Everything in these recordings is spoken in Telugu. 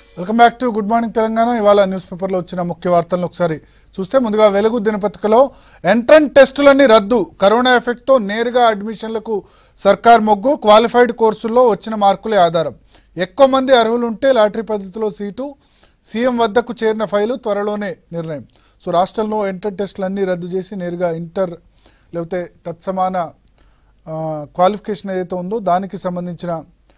Welcome back to good morning Telangana ఇవాళ న్యూస్ పేపర్లో వచ్చిన ముఖ్య వార్తలను ఒకసారి చూస్తే ముందుగా వెలుగు దినపత్రికలో ఎంట్రన్స్ టెస్టులన్నీ రద్దు కరోనా ఎఫెక్ట్తో నేరుగా అడ్మిషన్లకు సర్కార్ మొగ్గు క్వాలిఫైడ్ కోర్సుల్లో వచ్చిన మార్కులే ఆధారం ఎక్కువ మంది అర్హులుంటే లాటరీ పద్ధతిలో సీటు సీఎం వద్దకు చేరిన ఫైలు త్వరలోనే నిర్ణయం సో రాష్ట్రంలో ఎంట్రన్స్ టెస్టులన్నీ రద్దు చేసి నేరుగా ఇంటర్ లేకపోతే తత్సమాన ఆ, క్వాలిఫికేషన్ ఏదైతే ఉందో దానికి సంబంధించిన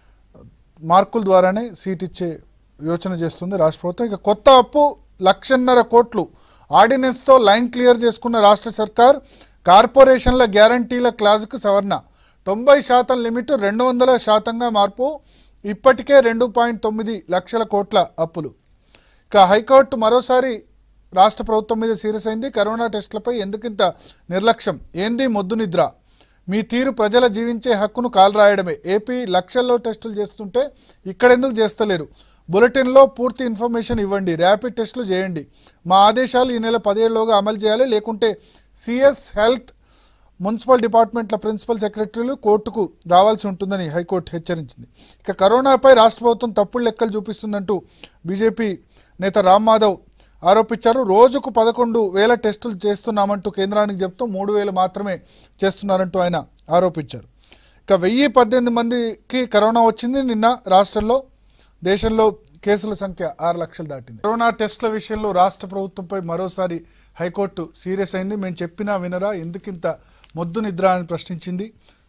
మార్కుల ద్వారానే సీట్ ఇచ్చే యోచన చేస్తుంది రాష్ట్ర ప్రభుత్వం ఇక కొత్త అప్పు లక్షన్నర కోట్లు ఆర్డినెన్స్తో లైన్ క్లియర్ చేసుకున్న రాష్ట్ర సర్కార్ కార్పొరేషన్ల గ్యారంటీల క్లాజుకు సవరణ తొంభై శాతం లిమిట్ రెండు వందల శాతంగా మార్పు ఇప్పటికే రెండు పాయింట్ తొమ్మిది లక్షల కోట్ల అప్పులు ఇక హైకోర్టు మరోసారి రాష్ట్ర ప్రభుత్వం మీద సీరియస్ అయింది కరోనా టెస్టులపై ఎందుకింత నిర్లక్ష్యం ఏంది మొద్దు నిద్ర మీ తీరు ప్రజల జీవించే హక్కును కాలరాయడమే ఏపీ లక్షల్లో టెస్టులు చేస్తుంటే ఇక్కడెందుకు చేస్తలేరు బులెటిన్లో పూర్తి ఇన్ఫర్మేషన్ ఇవ్వండి ర్యాపిడ్ టెస్టులు చేయండి మా ఆదేశాలు ఈ నెల పదిహేడులోగా అమలు చేయాలి లేకుంటే సిఎస్ హెల్త్ మున్సిపల్ డిపార్ట్మెంట్ల ప్రిన్సిపల్ సెక్రటరీలు కోర్టుకు రావాల్సి ఉంటుందని హైకోర్టు హెచ్చరించింది ఇక కరోనాపై రాష్ట్ర ప్రభుత్వం తప్పుడు లెక్కలు చూపిస్తుందంటూ బీజేపీ నేత రామ్ మాధవ్ ఆరోపించారు రోజుకు పదకొండు వేల టెస్టులు చేస్తున్నామంటూ కేంద్రానికి చెప్తూ మూడు వేలు మాత్రమే చేస్తున్నారంటూ ఆయన ఆరోపించారు ఇక వెయ్యి పద్దెనిమిది మందికి కరోనా వచ్చింది నిన్న రాష్ట్రంలో దేశంలో కేసుల సంఖ్య ఆరు లక్షలు దాటింది కరోనా టెస్టుల విషయంలో రాష్ట్ర ప్రభుత్వంపై మరోసారి హైకోర్టు సీరియస్ అయింది మేము చెప్పినా వినరా ఎందుకింత మొద్దు నిద్ర అని ప్రశ్నించింది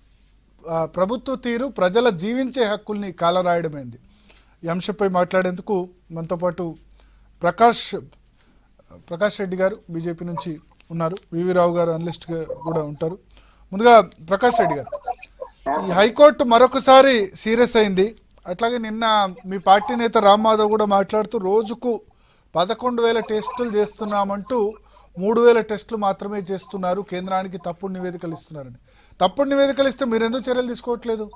ఆ, ప్రభుత్వ తీరు ప్రజల జీవించే హక్కుల్ని కాలరాయడమైంది ఈ అంశంపై మాట్లాడేందుకు మనతో పాటు ప్రకాష్ ప్రకాష్ రెడ్డి గారు బీజేపీ నుంచి ఉన్నారు వివి రావు గారు అనలిస్ట్గా కూడా ఉంటారు ముందుగా ప్రకాష్ రెడ్డి గారు ఈ హైకోర్టు మరొకసారి సీరియస్ అయింది అట్లాగే నిన్న మీ పార్టీ నేత రామ్ మాధవ్ కూడా మాట్లాడుతూ రోజుకు పదకొండు వేల టెస్టులు చేస్తున్నామంటూ మూడు వేల టెస్టులు మాత్రమే చేస్తున్నారు కేంద్రానికి తప్పుడు నివేదికలు ఇస్తున్నారని తప్పుడు నివేదికలు ఇస్తే మీరు ఎందుకు చర్యలు తీసుకోవట్లేదు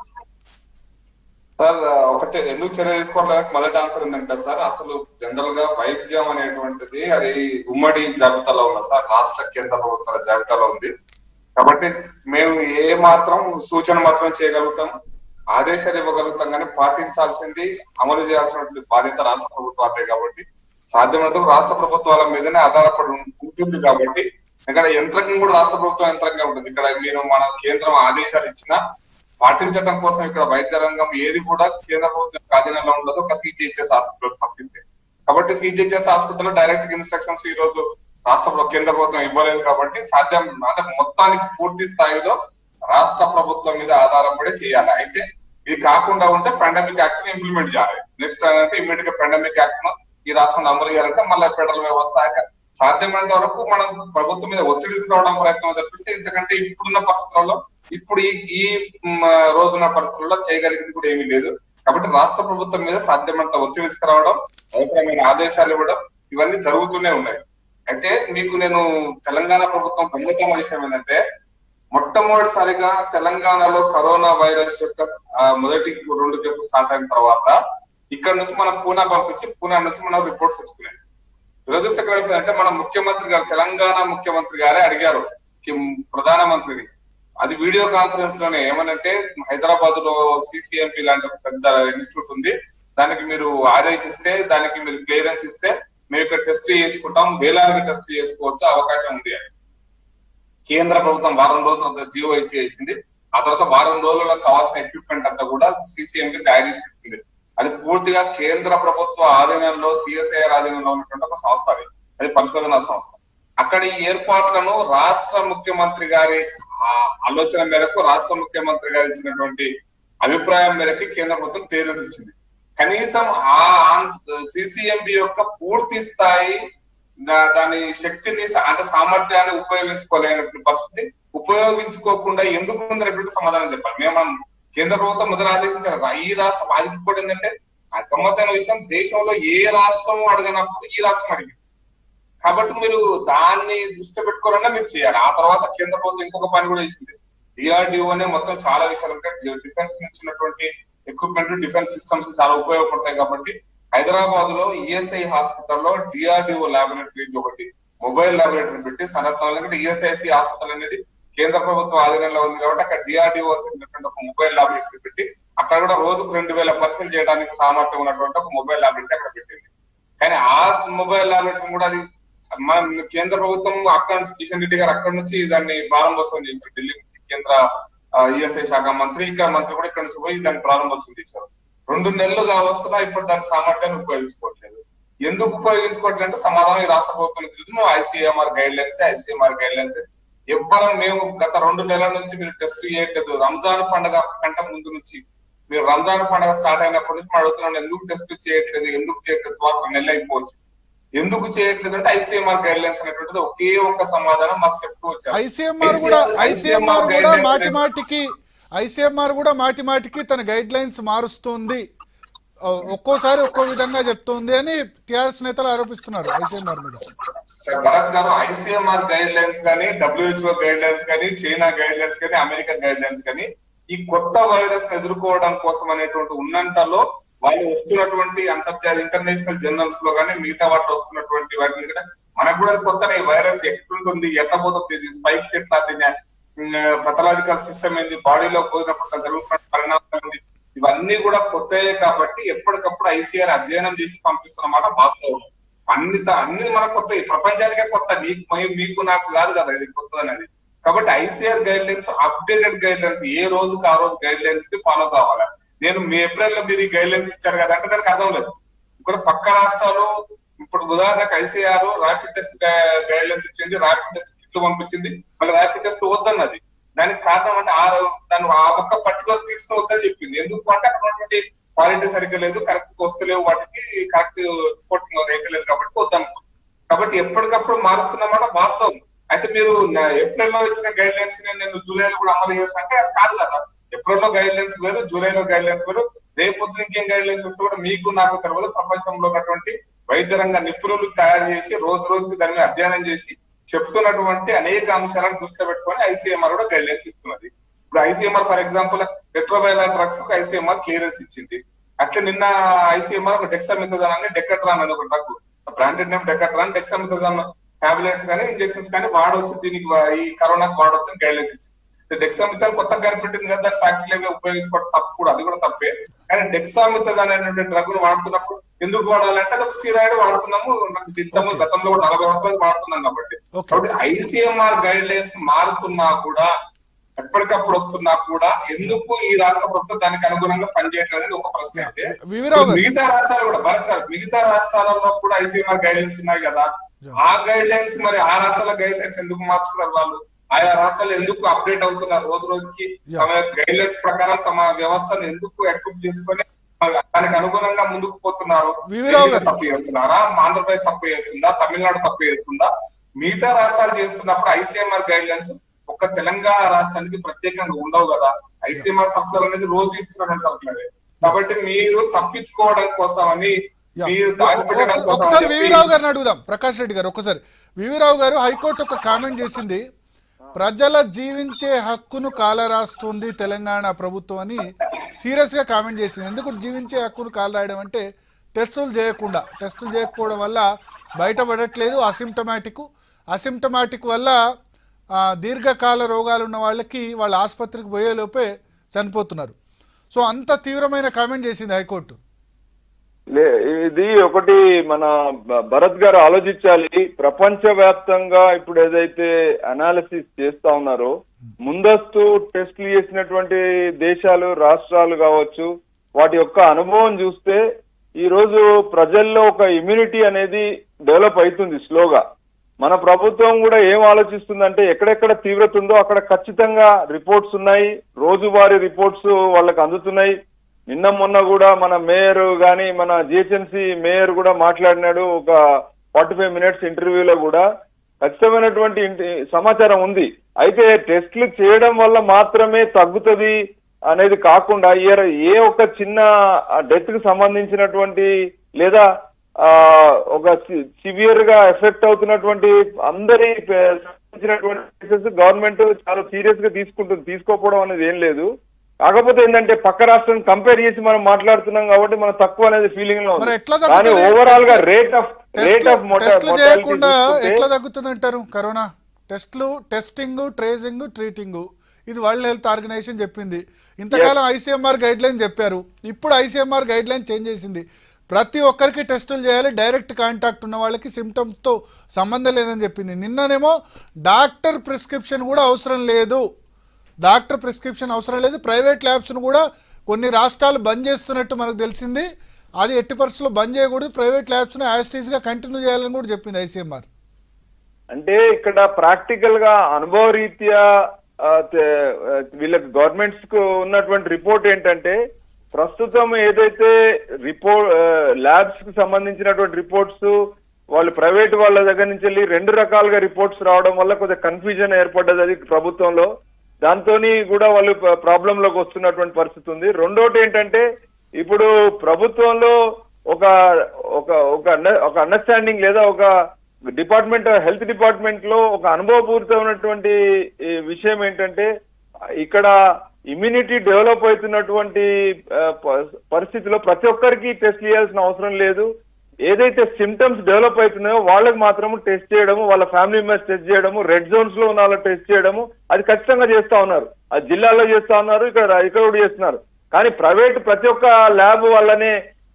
సార్ ఒకటి ఎందుకు చర్య తీసుకోవడానికి మొదటి ఆన్సర్ ఏంటంటే సార్ అసలు జనరల్ గా వైద్యం అనేటువంటిది అది ఉమ్మడి జాబితాలో ఉంది సార్ రాష్ట్ర కేంద్ర ప్రభుత్వాల జాబితాలో ఉంది కాబట్టి మేము ఏ మాత్రం సూచన మాత్రం చేయగలుగుతాం ఆదేశాలు ఇవ్వగలుగుతాం కానీ పాటించాల్సింది అమలు చేయాల్సినటువంటి బాధ్యత రాష్ట్ర ప్రభుత్వాలే కాబట్టి సాధ్యమైనంత రాష్ట్ర ప్రభుత్వాల మీదనే ఆధారపడి ఉం- ఉంటుంది కాబట్టి ఇక్కడ యంత్రాంగం కూడా రాష్ట్ర ప్రభుత్వం యంత్రంగా ఉంటుంది ఇక్కడ మీరు మన కేంద్రం ఆదేశాలు ఇచ్చినా పాటించడం కోసం ఇక్కడ వైద్య రంగం ఏది కూడా కేంద్ర ప్రభుత్వం ఆధీనంలో ఉండదు ఒక సిజిహెచ్ఎస్ హాస్పిటల్స్ తప్పిస్తే కాబట్టి సిజిహెచ్ఎస్ హాస్పిటల్ డైరెక్ట్ ఇన్స్ట్రక్షన్స్ ఈ రోజు రాష్ట్ర ప్ర- కేంద్ర ప్రభుత్వం ఇవ్వలేదు కాబట్టి సాధ్యం అంటే మొత్తానికి పూర్తి స్థాయిలో రాష్ట్ర ప్రభుత్వం మీద ఆధారపడి చేయాలి అయితే ఇది కాకుండా ఉంటే పాండమిక్ యాక్ట్ ని ఇంప్లిమెంట్ చేయాలి నెక్స్ట్ అంటే ఇమీడియట్ గా పాండమిక్ యాక్ట్ ను ఈ రాష్ట్రంలో అమలు చేయాలంటే మళ్ళీ ఫెడరల్ వ్యవస్థ సాధ్యమైనంత వరకు మనం ప్రభుత్వం మీద ఒత్తిడి తీసుకురావడం ప్రయత్నం తప్పిస్తే ఎందుకంటే ఇప్పుడున్న పరిస్థితులలో ఇప్పుడు ఈ ఈ మ్, రోజున పరిస్థితుల్లో చేయగలిగింది కూడా ఏమీ లేదు కాబట్టి రాష్ట్ర ప్రభుత్వం మీద సాధ్యమైనంత ఒత్తిడి తీసుకురావడం అవసరమైన ఆదేశాలు ఇవ్వడం ఇవన్నీ జరుగుతూనే ఉన్నాయి అయితే మీకు నేను తెలంగాణ ప్రభుత్వం గమ్మత్తమైన విషయం ఏంటంటే మొట్టమొదటిసారిగా తెలంగాణలో కరోనా వైరస్ యొక్క ఆ, మొదటి రెండు కేసులు స్టార్ట్ అయిన తర్వాత ఇక్కడ నుంచి మనం పూనా పంపించి పూనా నుంచి మనం రిపోర్ట్స్ తెచ్చుకునేది దురదృష్టకర విషయం అంటే మన ముఖ్యమంత్రి గారు తెలంగాణ ముఖ్యమంత్రి గారే అడిగారు కి ప్రధానమంత్రిని అది వీడియో కాన్ఫరెన్స్ లోనే ఏమనంటే హైదరాబాద్ లో సిసిఎంపి లాంటి ఒక పెద్ద ఇన్స్టిట్యూట్ ఉంది దానికి మీరు ఆదేశిస్తే దానికి మీరు క్లియరెన్స్ ఇస్తే మేము ఇక్కడ టెస్ట్ చేయించుకుంటాం వేలాదిగా టెస్ట్ చేసుకోవచ్చు అవకాశం ఉంది అని కేంద్ర ప్రభుత్వం వారం రోజుల తర్వాత జియో ఐసీ వేసింది ఆ తర్వాత వారం రోజుల్లో కావాల్సిన ఎక్విప్మెంట్ అంతా కూడా సిసిఎంకి తయారు చేసి పెట్టింది అది పూర్తిగా కేంద్ర ప్రభుత్వ ఆధీనంలో సిఎస్ఐఆర్ ఆధీనంలో ఉన్నటువంటి ఒక సంస్థ అది అది పరిశోధనా సంస్థ అక్కడ ఈ ఏర్పాట్లను రాష్ట్ర ముఖ్యమంత్రి గారి ఆ ఆలోచన మేరకు రాష్ట్ర ముఖ్యమంత్రి గారు ఇచ్చినటువంటి అభిప్రాయం మేరకు కేంద్ర ప్రభుత్వం క్లియరెన్స్ ఇచ్చింది కనీసం ఆ సిసిఎంబి యొక్క పూర్తి స్థాయి దా- దాని శక్తిని సా- అంటే సామర్థ్యాన్ని ఉపయోగించుకోలేనటువంటి పరిస్థితి ఉపయోగించుకోకుండా ఎందుకు ఉందనేటువంటి సమాధానం చెప్పాలి మేము మనం కేంద్ర ప్రభుత్వం మొదలు ఆదేశించారు రా- ఈ రాష్ట్రం అది కూడా ఏంటంటే ఆ గమ్మత్తైన విషయం దేశంలో ఏ రాష్ట్రం అడగనప్పుడు ఈ రాష్ట్రం అడిగింది కాబట్టి మీరు దాన్ని దృష్టి పెట్టుకోవాలన్నా మీరు చేయాలి ఆ తర్వాత కేంద్ర ప్రభుత్వం ఇంకొక పని కూడా చేసింది డిఆర్డిఓనే మొత్తం చాలా విషయాలు అంటే డిఫెన్స్ నుంచి ఉన్నటువంటి ఎక్విప్మెంట్ డిఫెన్స్ సిస్టమ్స్ చాలా ఉపయోగపడతాయి కాబట్టి హైదరాబాద్ లో ఈఎస్ఐ హాస్పిటల్లో డిఆర్డిఓ ల్యాబొరేటరీ ఒకటి మొబైల్ ల్యాబొరేటరీ పెట్టి సనత్నాలు ఎందుకంటే ఈఎస్ఐసి హాస్పిటల్ అనేది కేంద్ర ప్రభుత్వం ఆధీనంలో ఉంది కాబట్టి అక్కడ డిఆర్డిఓ చెందినటువంటి ఒక మొబైల్ లాబొరేటరీ పెట్టి అక్కడ కూడా రోజుకు రెండు వేల పరీక్షలు చేయడానికి సామర్థ్యం ఉన్నటువంటి ఒక మొబైల్ లాబొరేటరీ అక్కడ పెట్టింది కానీ ఆ మొబైల్ లాబొరేటరీ కూడా అది మన కేంద్ర ప్రభుత్వం అక్కడ నుంచి కిషన్ రెడ్డి గారు అక్కడ నుంచి దాన్ని ప్రారంభోత్సవం చేశారు ఢిల్లీ నుంచి కేంద్ర ఈఎస్ఐ శాఖ మంత్రి ఇక్కడ మంత్రి కూడా ఇక్కడ నుంచి పోయి దాన్ని ప్రారంభోత్సవం చేశారు రెండు నెలలుగా వస్తున్నా ఇప్పుడు దాని సామర్థ్యాన్ని ఉపయోగించుకోవట్లేదు ఎందుకు ఉపయోగించుకోవట్లేదు అంటే సమాధానం ఈ రాష్ట్ర ప్రభుత్వం నుంచి లేదు. మేము ICMR guidelines ICMR guidelines ఎవ్వరం మేము గత రెండు నెలల నుంచి మీరు టెస్ట్ చేయట్లేదు రంజాన్ పండుగ కంటే ముందు నుంచి మీరు రంజాన్ పండుగ స్టార్ట్ అయినప్పటి నుంచి మేము అడుగుతున్నాం ఎందుకు టెస్ట్ చేయట్లేదు ఎందుకు చేయట్లేదు సుమారు నెల అయిపోవచ్చు ఎందుకు చేయట్లేదు అంటే ఐసీఎంఆర్ గైడ్ లైన్స్ అనేటువంటిది ఒకే ఒక్క సమాధానం మాకు చెప్తూ వచ్చారు ఐసీఎంఆర్ కూడా ఐసీఎంఆర్ కూడా మాటి మాటికి ఐసీఎంఆర్ కూడా మాటి మాటికి తన గైడ్ లైన్స్ మారుస్తుంది ఆ, ఒక్కోసారి ఒక్కో విధంగా చెప్తుంది అని టిఆర్ఎస్ నేతలు ఆరోపిస్తున్నారు ఐసీఎంఆర్ మీద సార్ భరత్ గారు ఐసీఎంఆర్ గైడ్ లైన్స్ కానీ డబ్ల్యూహెచ్ఓ గైడ్ లైన్స్ కానీ చైనా గైడ్ లైన్స్ కానీ అమెరికా గైడ్ లైన్స్ కానీ ఈ కొత్త వైరస్ ఎదుర్కోవడం కోసం అనేటువంటి ఉన్నంతలో వాళ్ళు వస్తున్నటువంటి అంతర్జాతీయ ఇంటర్నేషనల్ జర్నల్స్ లో కానీ మిగతా వాటిలో వస్తున్నటువంటి వాటిని కూడా మనకు కూడా కొత్త ఈ వైరస్ ఎట్లుంటుంది ఎట్లా పోతుంది ఇది స్పైక్స్ ఎట్లా పథలాజికల్ సిస్టమ్ ఏంది బాడీలో పోయినప్పుడు జరుగుతున్న పరిణామం ఏంది ఇవన్నీ కూడా కొత్తయే కాబట్టి ఎప్పటికప్పుడు ఐసీఆర్ అధ్యయనం చేసి పంపిస్తున్నమాట వాస్తవం అన్ని స- అన్ని మనకు కొత్త ఈ ప్రపంచానికే కొత్త మీకు మై- మీకు నాకు కాదు కదా ఇది కొత్త అనేది కాబట్టి ICR guidelines updated guidelines ఏ రోజుకి ఆ రోజు గైడ్ లైన్స్ ని ఫాలో కావాలి నేను మీ ఏప్రిల్ లో మీరు ఈ గైడ్ లైన్స్ ఇచ్చారు కదా అంటే దానికి అర్థం లేదు ఇక్కడ పక్క రాష్ట్రాలు ఇప్పుడు ఉదాహరణకు ICR rapid test guidelines ఇచ్చింది ర్యాపిడ్ టెస్ట్ కిట్లు పంపించింది మళ్ళీ ర్యాపిడ్ టెస్ట్ వద్దన్నది దానికి కారణం అంటే ఆ దాని ఆ ఒక్క పర్టికులర్ కిట్స్ వద్దని చెప్పింది ఎందుకు అంటే అక్కడ ఉన్నటువంటి క్వాలిటీ సరిగ్గా లేదు కరెక్ట్ వస్తలేవు వాటికి కరెక్ట్ రిపోర్టింగ్ అయితే లేదు కాబట్టి వద్దనుకుంది కాబట్టి ఎప్పటికప్పుడు మారుతున్నమాట వాస్తవం అయితే మీరు ఏప్రిల్ లో ఇచ్చిన గైడ్ లైన్స్ నేను జూలైలో కూడా అమలు చేస్తా అంటే అది కాదు కదా ఏప్రిల్ లో గైడ్ లైన్స్ వేరు జూలైలో గైడ్ లైన్స్ వేరు రేపు ఇంకేం గైడ్ లైన్స్ వస్తే కూడా మీకు నాకు తెలియదు ప్రపంచంలో ఉన్నటువంటి వైద్య రంగ నిపుణులు తయారు చేసి రోజు రోజుకి దాని మీద అధ్యయనం చేసి చెప్తున్నటువంటి అనేక అంశాలను దృష్టిలో పెట్టుకొని ఐసీఎంఆర్ కూడా గైడ్ లైన్స్ ఇస్తున్నది ఇప్పుడు ICMR for example retroviral drugs కు ఐసీఎంఆర్ క్లియరెన్స్ ఇచ్చింది అట్లా నిన్న ఐసీఎంఆర్ డెక్సామిథజాన్ అని డెకట్రాన్ అని ఒక drug branded name Decadron dexamethasone tablets కానీ ఇంజెక్షన్స్ కానీ వాడవచ్చు దీనికి వా- ఈ కరోనాకి వాడవచ్చు అని గైడ్ లైన్స్ ఇచ్చింది డెక్సామిథాన్ కొత్తగా కనిపెట్టింది కదా దాని ఫ్యాక్టరీలో ఉపయోగించుకోవడం తప్పు కూడా అది కూడా తప్పే కానీ డెక్సామిథాన్ అనేటువంటి డ్రగ్ ను వాడుతున్నప్పుడు ఎందుకు వాడాలంటే అది ఒక స్టీరాయిడ్ వాడుతున్నాము ఇంతకు గతంలో కూడా నలభై సంవత్సరాలు వాడుతున్నాం కాబట్టి Okay. కాబట్టి ఐసీఎంఆర్ గైడ్ లైన్స్ మారుతున్నా కూడా ఎప్పటికప్పుడు వస్తున్నా కూడా ఎందుకు ఈ రాష్ట్ర ప్రభుత్వం దానికి అనుగుణంగా పనిచేయట్లేదు అనేది ఒక ప్రశ్న అయితే వివిరావు గారు మిగతా రాష్ట్రాలు కూడా భరత్ గారు మిగతా రాష్ట్రాలలో కూడా ఐసీఎంఆర్ గైడ్ లైన్స్ ఉన్నాయి కదా ఆ గైడ్ లైన్స్ మరి ఆ రాష్ట్రాల గైడ్ లైన్స్ ఎందుకు మార్చుకున్నారు వాళ్ళు ఆయా రాష్ట్రాలు ఎందుకు అప్డేట్ అవుతున్నారు రోజు రోజుకి Yeah. తమ గైడ్ లైన్స్ ప్రకారం తమ వ్యవస్థను ఎందుకు ఎక్విప్ చేసుకొని దానికి అనుగుణంగా ముందుకు పోతున్నారు వివిరావు గారు. తప్పు చేస్తున్నారా ఆంధ్రప్రదేశ్ తప్పు చేస్తుందా తమిళనాడు తప్పు చేస్తుందా మిగతా రాష్ట్రాలు చేస్తున్నప్పుడు ఐసీఎంఆర్ గైడ్ లైన్స్ ఒక్క తెలంగాణ రాష్ట్రానికి ప్రత్యేకంగా ఉండవు కదా ఐసీఎంఆర్ సర్కులర్ అనేది రోజు ఇస్తున్నటువంటి సర్కులర్ కాబట్టి మీరు తప్పించుకోవడం కోసం అని యా. మీరు దాచిపెట్టడం ఒక- కోసం ఒకసారి అని వివిరావు చెప్పి- గారిని అడుగుదాం ప్రకాష్ రెడ్డి గారు ఒకసారి వివిరావు గారు హైకోర్టు ఒక కామెంట్ చేసింది ప్రజల జీవించే హక్కును కాలరాస్తుంది తెలంగాణ ప్రభుత్వం అని సీరియస్ గా కామెంట్ చేసింది ఎందుకు జీవించే హక్కును కాలరాయడం అంటే టెస్టులు చేయకుండా టెస్టులు చేయకపోవడం వల్ల బయటపడట్లేదు అసిమ్టమాటిక్ అసిమ్టమాటిక్ వల్ల ఆ, దీర్ఘకాల రోగాలు ఉన్న వాళ్ళకి వాళ్ళ ఆసుపత్రికి పోయేలోపే చనిపోతున్నారు సో అంత తీవ్రమైన కామెంట్ చేసింది హైకోర్టు లే ఇది ఒకటి మన భ- భరత్ గారు ఆలోచించాలి ప్రపంచ వ్యాప్తంగా ఇప్పుడు ఏదైతే అనాలిసిస్ చేస్తా ఉన్నారో ముందస్తు టెస్టులు చేసినటువంటి దేశాలు రాష్ట్రాలు కావచ్చు వాటి యొక్క అనుభవం చూస్తే ఈ రోజు ప్రజల్లో ఒక ఇమ్యూనిటీ అనేది డెవలప్ అవుతుంది స్లోగా మన ప్రభుత్వం కూడా ఏం ఆలోచిస్తుందంటే ఎక్కడెక్కడ తీవ్రత ఉందో అక్కడ ఖచ్చితంగా రిపోర్ట్స్ ఉన్నాయి రోజువారీ రిపోర్ట్స్ వాళ్ళకి అందుతున్నాయి నిన్న మొన్న కూడా మన మేయర్ గాని మన జిహెచ్ఎంసీ మేయర్ కూడా మాట్లాడినాడు ఒక ఫార్టీ ఫైవ్ మినిట్స్ ఇంటర్వ్యూలో కూడా ఖచ్చితమైనటువంటి ఇంటి- సమాచారం ఉంది అయితే టెస్టులు చేయడం వల్ల మాత్రమే తగ్గుతుంది అనేది కాకుండా ఏ- ఏ ఒక చిన్న డెత్ కి సంబంధించినటువంటి లేదా ఆ, ఒక సివియర్ గా ఎఫెక్ట్ అవుతున్నటువంటి అందరి పే- సంబంధించినటువంటి కేసెస్ గవర్నమెంట్ చాలా సీరియస్ గా తీసుకుంటుంది తీసుకోకపోవడం అనేది ఏం లేదు కాకపోతే ఏంటంటే పక్క రాష్ట్రం కంపేర్ చేసి మనం మాట్లాడుతున్నాం కాబట్టి మనం తక్కువ అనేది ఫీలింగ్ లో మరి ఉంది ఎట్లా కానీ తగ్గుతుంది? ఓవరాల్ గా టెస్టులు- రేట్ ఆఫ్ రేట్ టెస్టులు ఆఫ్ టెస్టులు చేయకుండా ఎట్లా తగ్గుతుంది అంటారు కరోనా టెస్ట్లు టెస్టింగ్ ట్రేసింగ్ ట్రీటింగ్ ఇది వరల్డ్ హెల్త్ ఆర్గనైజేషన్ చెప్పింది ఇంతకాలం ఐసీఎంఆర్ గైడ్ లైన్ చెప్పారు ఇప్పుడు ఐసీఎంఆర్ గైడ్ లైన్ చేంజ్ చేసింది ప్రతి ఒక్కరికి టెస్టులు చేయాలి డైరెక్ట్ కాంటాక్ట్ ఉన్న వాళ్ళకి సిమ్టమ్స్తో సంబంధం లేదని చెప్పింది నిన్ననేమో డాక్టర్ ప్రిస్క్రిప్షన్ కూడా అవసరం లేదు డాక్టర్ ప్రిస్క్రిప్షన్ అవసరం లేదు ప్రైవేట్ ల్యాబ్స్ను కూడా కొన్ని రాష్ట్రాలు బంద్ చేస్తున్నట్టు మనకు తెలిసింది అది ఎట్టి పరిస్థితుల్లో బంద్ చేయకూడదు ప్రైవేట్ ల్యాబ్స్ను యాస్టీస్గా కంటిన్యూ చేయాలని కూడా చెప్పింది ఐసీఎంఆర్ అంటే ఇక్కడ ప్రాక్టికల్ గా అనుభవ రీత్యా ఆ, తే- ఆ, వీళ్ళకి గవర్నమెంట్స్ కు ఉన్నటువంటి రిపోర్ట్ ఏంటంటే ప్రస్తుతం ఏదైతే రిపోర్ట్ ల్యాబ్స్ కు సంబంధించినటువంటి రిపోర్ట్స్ వాళ్ళు ప్రైవేట్ వాళ్ళ దగ్గర నుంచి వెళ్ళి రెండు రకాలుగా రిపోర్ట్స్ రావడం వల్ల కొద్దిగా కన్ఫ్యూజన్ ఏర్పడ్డది అది ప్రభుత్వంలో దాంతోని కూడా వాళ్ళు ప్రాబ్లం లోకి వస్తున్నటువంటి పరిస్థితి ఉంది రెండోటి ఏంటంటే ఇప్పుడు ప్రభుత్వంలో ఒక ఒక ఒక అండ- ఒక అండర్స్టాండింగ్ లేదా ఒక డిపార్ట్మెంట్ హెల్త్ డిపార్ట్మెంట్ లో ఒక అనుభవపూరితమైనటువంటి ఈ విషయం ఏంటంటే ఇక్కడ ఇమ్యూనిటీ డెవలప్ అవుతున్నటువంటి ఆ, ప- పరిస్థితిలో ప్రతి ఒక్కరికి టెస్ట్ చేయాల్సిన అవసరం లేదు ఏదైతే సిమ్టమ్స్ డెవలప్ అవుతున్నాయో వాళ్ళకి మాత్రము టెస్ట్ చేయడము వాళ్ళ ఫ్యామిలీ మెంబర్స్ టెస్ట్ చేయడము రెడ్ జోన్స్ లో ఉన్న వాళ్ళకి టెస్ట్ చేయడము అది ఖచ్చితంగా చేస్తా ఉన్నారు ఆ జిల్లాలో చేస్తా ఉన్నారు ఇక్కడ ఇక్కడ కూడా చేస్తున్నారు కానీ ప్రైవేట్ ప్రతి ఒక్క ల్యాబ్ వల్లనే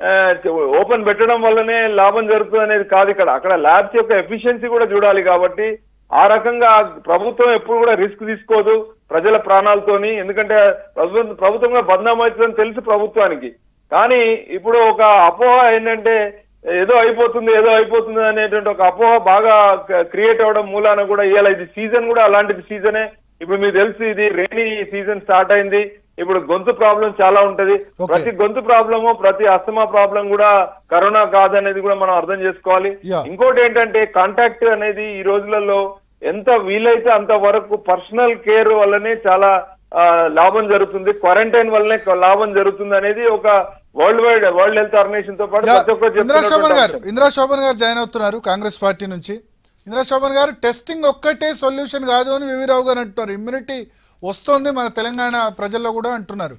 ఓపెన్ పెట్టడం వల్లనే లాభం జరుగుతుంది అనేది కాదు ఇక్కడ అక్కడ ల్యాబ్స్ యొక్క ఎఫిషియన్సీ కూడా చూడాలి కాబట్టి ఆ రకంగా ప్రభుత్వం ఎప్పుడు కూడా రిస్క్ తీసుకోదు ప్రజల ప్రాణాలతోని ఎందుకంటే ప్రభుత్వం ప్రభుత్వం కూడా బదనాం అవుతుందని తెలుసు ప్రభుత్వానికి కానీ ఇప్పుడు ఒక అపోహ ఏంటంటే ఏదో అయిపోతుంది ఏదో అయిపోతుంది అనేటువంటి ఒక అపోహ బాగా క్రియేట్ అవ్వడం మూలాన కూడా ఇవాళ ఇది సీజన్ కూడా అలాంటిది సీజనే ఇప్పుడు మీకు తెలుసు ఇది రైనీ సీజన్ స్టార్ట్ అయింది ఇప్పుడు గొంతు ప్రాబ్లం చాలా ఉంటది Okay. ప్రతి గొంతు ప్రాబ్లము ప్రతి అస్తమా ప్రాబ్లం కూడా కరోనా కాదనేది కూడా మనం అర్థం చేసుకోవాలి Yeah. ఇంకోటి ఏంటంటే కాంటాక్ట్ అనేది ఈ రోజులలో ఎంత వీలైతే అంత వరకు పర్సనల్ కేర్ వల్లనే చాలా ఆ, లాభం జరుగుతుంది క్వారంటైన్ వల్లనే లాభం జరుగుతుంది అనేది ఒక worldwide world health organisation తో పాటు ప్రతి ఒక్కరు ఇందిరా శోభన్ చెప్తున్నటువంటి గారు అంశం. ఇందిరా శోభన్ గారు జాయిన్ అవుతున్నారు కాంగ్రెస్ పార్టీ నుంచి ఇందిరా శోభన్ గారు టెస్టింగ్ ఒక్కటే సొల్యూషన్ కాదు అని వివిరావు గారు అంటున్నారు ఇమ్యూనిటీ వస్తోంది మన తెలంగాణ ప్రజల్లో కూడా అంటున్నారు